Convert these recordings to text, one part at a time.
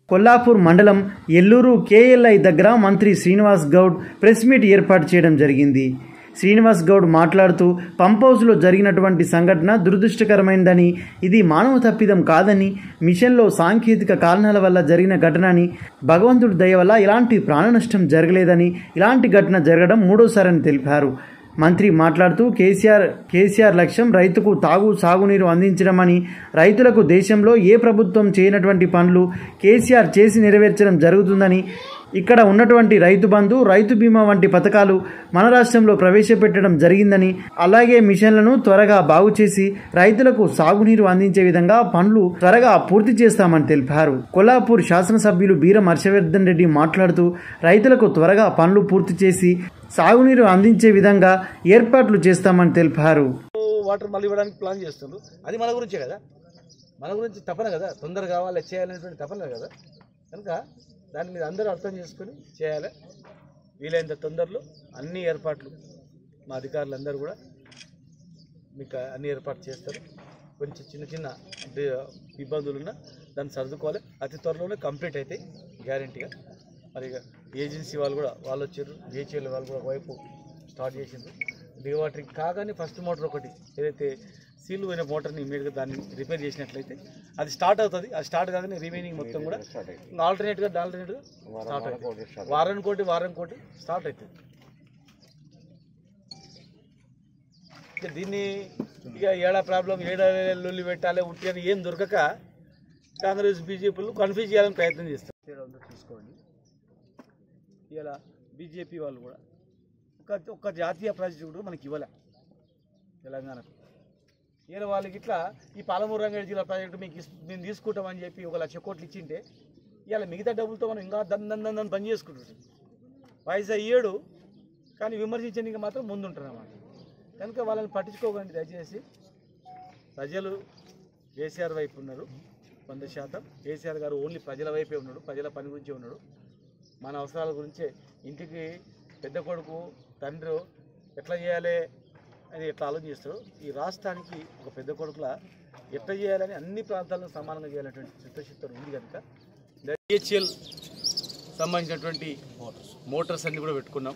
కొల్లాపూర్ మండలం ఎల్లూరు కేఎల్ఐ దగ్గర మంత్రి శ్రీనివాస్ గౌడ్ ప్రెస్ మీట్ ఏర్పాటు చేయడం జరిగింది శ్రీనివాస్ గౌడ్ మాట్లాడుతూ పంప్ హౌస్లో జరిగినటువంటి సంఘటన దురదృష్టకరమైనదని ఇది మానవ తప్పిదం కాదని మిషన్లో సాంకేతిక కారణాల వల్ల జరిగిన ఘటన అని భగవంతుడి దయ వల్ల ఇలాంటి ప్రాణ నష్టం జరగలేదని ఇలాంటి ఘటన జరగడం మూడోసారని తెలిపారు మంత్రి మాట్లాడుతూ కేసీఆర్ కేసీఆర్ లక్ష్యం రైతుకు తాగు సాగునీరు అందించడమని రైతులకు దేశంలో ఏ ప్రభుత్వం చేయనటువంటి పనులు కేసీఆర్ చేసి నెరవేర్చడం జరుగుతుందని ఇక్కడ ఉన్నటువంటి రైతు బంధు రైతు బీమా వంటి పథకాలు మన రాష్ట్రంలో ప్రవేశపెట్టడం జరిగిందని అలాగే మిషన్లను త్వరగా బాగు చేసి రైతులకు సాగునీరు అందించే విధంగా పనులు త్వరగా పూర్తి చేస్తామని తెలిపారు కొల్లాపూర్ శాసనసభ్యులు బీరం హర్షవర్ధన్ రెడ్డి మాట్లాడుతూ రైతులకు త్వరగా పనులు పూర్తి చేసి సాగునీరు అందించే విధంగా ఏర్పాట్లు చేస్తామని తెలిపారు వాటర్ మళ్ళీ ఇవ్వడానికి ప్లాన్ చేస్తుండ్రు అది మన గురించే కదా మన గురించి తపన కదా తొందరగా కావాలి చేయాలనేటువంటి తపన కదా కనుక దాని మీద అందరూ అర్థం చేసుకొని చేయాలి వీలైనంత తొందరలో అన్ని ఏర్పాట్లు మా అధికారులు అందరూ కూడా మీకు అన్ని ఏర్పాటు చేస్తారు కొంచెం చిన్న చిన్న డి- ఇబ్బందులు ఉన్నా దాన్ని సర్దుకోవాలి అతి త్వరలోనే కంప్లీట్ అవుతాయి గ్యారంటీగా మరి ఇక ఏజెన్సీ వాళ్ళు కూడా వాళ్ళు వచ్చారు జిహెచ్ఎల్ వాళ్ళు కూడా ఒకవైపు స్టార్ట్ చేసిండ్రు డివాటరింగ్ కాగానే ఫస్ట్ మోటార్ ఒకటి ఏదైతే సీల్ పోయిన మోటార్ని ఇమీడియట్గా దాన్ని రిపేర్ చేసినట్లయితే అది స్టార్ట్ అవుతుంది అది స్టార్ట్ కాగానే రిమైనింగ్ మొత్తం కూడా ఆల్టర్నేట్గా ఆల్టర్నేట్గా స్టార్ట్ అవుతుంది వారం కోటి వారం కోటి స్టార్ట్ అవుతుంది ఇక దీన్ని ఇక ఏడా ప్రాబ్లం ఏడా లొల్లి పెట్టాలి ఉట్టి అని ఏం దొరకక కాంగ్రెస్ బీజేపీలు కన్ఫ్యూజ్ చేయాలని ప్రయత్నం చేస్తారు తేడా ఉందో చూసుకోండి ఇలా బీజేపీ వాళ్ళు కూడా ఒక ఒక జాతీయ ప్రాజెక్టు కూడా మనకి ఇవ్వలే తెలంగాణకు ఇలా వాళ్ళకి ఇట్లా ఈ పాలమూరు రంగారెడ్డి జిల్లా ప్రాజెక్టు మీకు ఇస్- మేము తీసుకుంటామని చెప్పి ఒక లక్ష కోట్లు ఇచ్చింటే ఇవాళ మిగతా డబ్బులతో మనం ఇంకా దన్ దన్ దన్ దన్ పని చేసుకుంటుంటాం పైసా ఇయ్యడు కానీ విమర్శించడానికి మాత్రం ముందుంటారు అన్నమాట కనుక వాళ్ళని పట్టించుకోకండి దయచేసి ప్రజలు కేసీఆర్ వైపు ఉన్నారు వంద శాతం కేసీఆర్ గారు ఓన్లీ ప్రజల వైపే ఉన్నాడు ప్రజల పని గురించే ఉన్నాడు మన అవసరాల గురించే ఇంటికి పెద్ద కొడుకు తండ్రి ఎట్లా చేయాలి అని ఎట్లా ఆలోచిస్తాడు ఈ రాష్ట్రానికి ఒక పెద్ద కొడుకులా ఎట్లా చేయాలని అన్ని ప్రాంతాలను సమానంగా చేయాలనేటువంటి చిత్తశుద్ధి ఉంది కనుక డిహెచ్ఎల్ సంబంధించినటువంటి మోటార్స్ అన్ని కూడా పెట్టుకున్నాం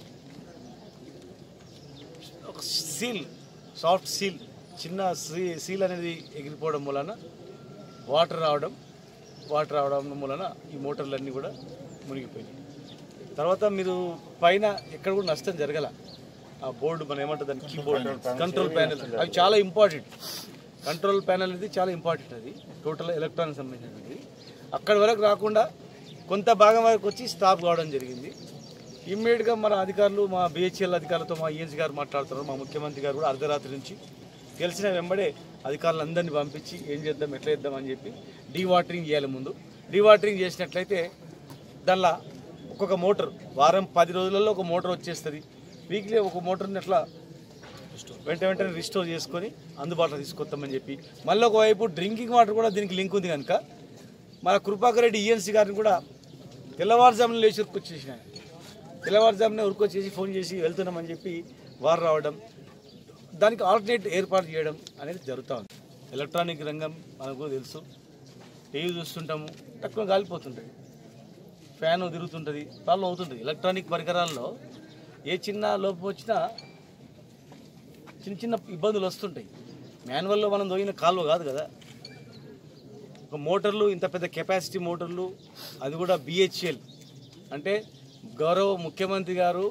ఒక సీల్ సాఫ్ట్ సీల్ చిన్న సీ సీల్ అనేది ఎగిరిపోవడం వలన వాటర్ రావడం వాటర్ రావడం వలన ఈ మోటార్లన్నీ కూడా మునిగిపోయినాయి తర్వాత మీరు పైన ఎక్కడ కూడా నష్టం జరగల ఆ బోర్డు మనం ఏమంటుంది దాని కీబోర్డ్ కంట్రోల్ ప్యానెల్ అవి చాలా ఇంపార్టెంట్ కంట్రోల్ ప్యానెల్ అనేది చాలా ఇంపార్టెంట్ అది టోటల్ ఎలక్ట్రానిక్ సంబంధించినది అక్కడి వరకు రాకుండా కొంత భాగం వరకు వచ్చి స్టాప్ కావడం జరిగింది ఇమ్మీడియట్గా మన అధికారులు మా బిహెచ్ఎల్ అధికారులతో మా ఈఎన్సీ గారు మాట్లాడుతున్నారు మా ముఖ్యమంత్రి గారు కూడా అర్ధరాత్రి నుంచి తెలిసిన వెంబడే అధికారులందరినీ పంపించి ఏం చేద్దాం ఎట్లా చేద్దాం అని చెప్పి డీవాటరింగ్ చేయాలి ముందు డీవాటరింగ్ చేసినట్లయితే దానిలో ఒక్కొక్క మోటార్ వారం పది రోజులలో ఒక మోటార్ వచ్చేస్తుంది వీక్లీ ఒక మోటార్ని అట్లా వెంట వెంటనే రిస్టోర్ చేసుకొని అందుబాటులో తీసుకొస్తామని చెప్పి మళ్ళీ ఒకవైపు డ్రింకింగ్ వాటర్ కూడా దీనికి లింక్ ఉంది కనుక మన కృపాకర్ రెడ్డి ఈఎన్సీ గారిని కూడా తెల్లవారుజామున లేచి ఉరుకొచ్చేసిన ఆయన. తెల్లవారుజామునే ఉరుకొచ్చేసి ఫోన్ చేసి వెళ్తున్నామని చెప్పి వారు రావడం దానికి ఆల్టర్నేట్ ఏర్పాటు చేయడం అనేది జరుగుతూ ఉంది ఎలక్ట్రానిక్ రంగం మనకు తెలుసు టీవీ చూస్తుంటాము తక్కువ గాలిపోతుంటుంది ఫ్యాన్ తిరుగుతుంటుంది ప్రాబ్లం అవుతుంటుంది ఎలక్ట్రానిక్ పరికరాల్లో ఏ చిన్న లోపం వచ్చినా చిన్న చిన్న ఇబ్బందులు వస్తుంటాయి మాన్యువల్లో మనం దోగిన కాలువ కాదు కదా ఒక మోటార్లు ఇంత పెద్ద కెపాసిటీ మోటార్లు అది కూడా బిహెచ్ఎల్ అంటే గౌరవ ముఖ్యమంత్రి గారు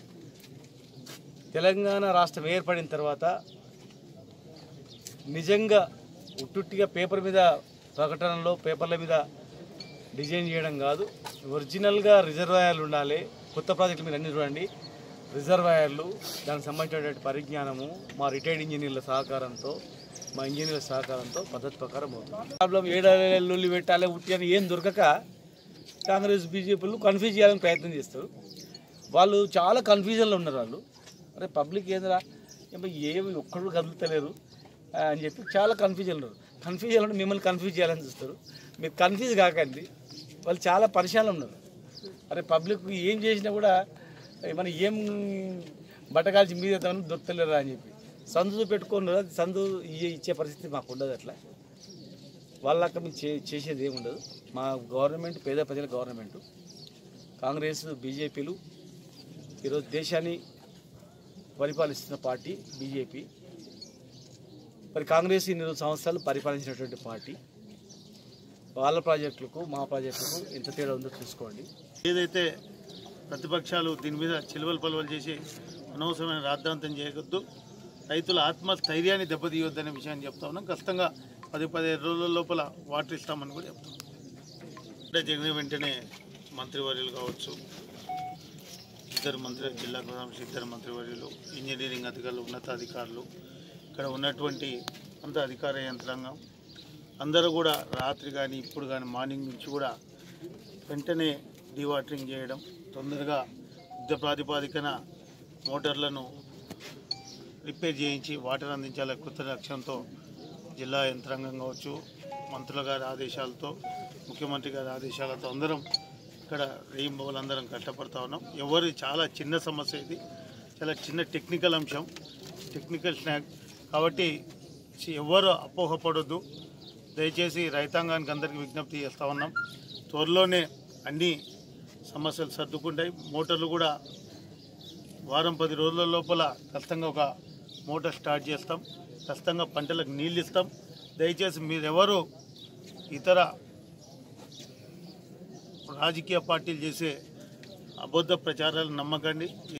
తెలంగాణ రాష్ట్రం ఏర్పడిన తర్వాత నిజంగా ఉట్టుట్టిగా పేపర్ మీద ప్రకటనలో పేపర్ల మీద డిజైన్ చేయడం కాదు ఒరిజినల్గా రిజర్వాయర్లు ఉండాలి కొత్త ప్రాజెక్టులు మీరు అన్ని చూడండి రిజర్వాయర్లు దానికి సంబంధించినటువంటి పరిజ్ఞానము మా రిటైర్డ్ ఇంజనీర్ల సహకారంతో మా ఇంజనీర్ల సహకారంతో పద్ధతి ప్రకారం అవుతుంది ప్రాబ్లం ఏడాది పెట్టాలి ఉట్టి అని ఏం దొరకక కాంగ్రెస్ బీజేపీలు కన్ఫ్యూజ్ చేయాలని ప్రయత్నం చేస్తారు వాళ్ళు చాలా కన్ఫ్యూజన్లో ఉన్నారు వాళ్ళు అరే పబ్లిక్ ఏందిరా ఏమో ఏమి ఒక్కడు కదులుతలేరు ఆ, అని చెప్పి చాలా కన్ఫ్యూజన్ ఉన్నారు కన్ఫ్యూజన్ ఉంటే మిమ్మల్ని కన్ఫ్యూజ్ చేయాలని చూస్తారు మీరు కన్ఫ్యూజ్ కాకండి వాళ్ళు చాలా పరిశాలు ఉన్నారు అరే పబ్లిక్ ఏం చేసినా కూడా మనం ఏం బట్టకాల్చి మీద దొరుకుతలేరా అని చెప్పి సందు పెట్టుకున్నారు అది సందు ఇయ్యే ఇచ్చే పరిస్థితి మాకు ఉండదు అట్లా వాళ్ళక మేము చే చేసేది ఏమి ఉండదు మా గవర్నమెంట్ పేద ప్రజల గవర్నమెంట్ కాంగ్రెస్ బీజేపీలు ఈరోజు దేశాన్ని పరిపాలిస్తున్న పార్టీ బీజేపీ మరి కాంగ్రెస్ ఇన్ని రోజులు సంవత్సరాలు పరిపాలించినటువంటి పార్టీ వాళ్ళ ప్రాజెక్టులకు మా ప్రాజెక్టులకు ఎంత తేడా ఉందో చూసుకోండి ఏదైతే ప్రతిపక్షాలు దీని మీద చిలువలు పలువలు చేసి అనవసరమైన రాద్ధాంతం చేయవద్దు రైతుల ఆత్మస్థైర్యాన్ని దెబ్బతీయొద్దనే విషయాన్ని చెప్తా ఉన్నాం ఖచ్చితంగా పది పదిహేను రోజుల లోపల వాటర్ ఇస్తామని కూడా చెప్తాం అంటే జరిగిన వెంటనే మంత్రివర్యులు కావచ్చు ఇద్దరు మంత్రి జిల్లాకు సంబంధించి ఇద్దరు మంత్రివర్యులు ఇంజనీరింగ్ అధికారులు ఉన్నతాధికారులు ఇక్కడ ఉన్నటువంటి అంత అధికార యంత్రాంగం అందరూ కూడా రాత్రి కానీ ఇప్పుడు కానీ మార్నింగ్ నుంచి కూడా వెంటనే డీవాటరింగ్ చేయడం తొందరగా యుద్ధ ప్రాతిపాదికన మోటార్లను రిపేర్ చేయించి వాటర్ అందించాలనే కృత లక్ష్యంతో జిల్లా యంత్రాంగం కావచ్చు మంత్రుల గారి ఆదేశాలతో ముఖ్యమంత్రి గారి ఆదేశాలతో అందరం ఇక్కడ రేయింబవలు అందరం కష్టపడతా ఉన్నాం ఎవరి చాలా చిన్న సమస్య ఇది చాలా చిన్న టెక్నికల్ అంశం టెక్నికల్ స్నాక్ కాబట్టి చి- ఎవరు అపోహపడొద్దు దయచేసి రైతాంగానికి అందరికీ విజ్ఞప్తి చేస్తూ ఉన్నాం త్వరలోనే అన్ని సమస్యలు సర్దుకుంటాయి మోటార్లు కూడా వారం పది రోజుల లోపల ఖచ్చితంగా ఒక మోటార్ స్టార్ట్ చేస్తాం ఖచ్చితంగా పంటలకు నీళ్ళు ఇస్తాం దయచేసి మీరెవరు ఇతర రాజకీయ పార్టీలు చేసే అబద్ధ ప్రచారాలు నమ్మకండి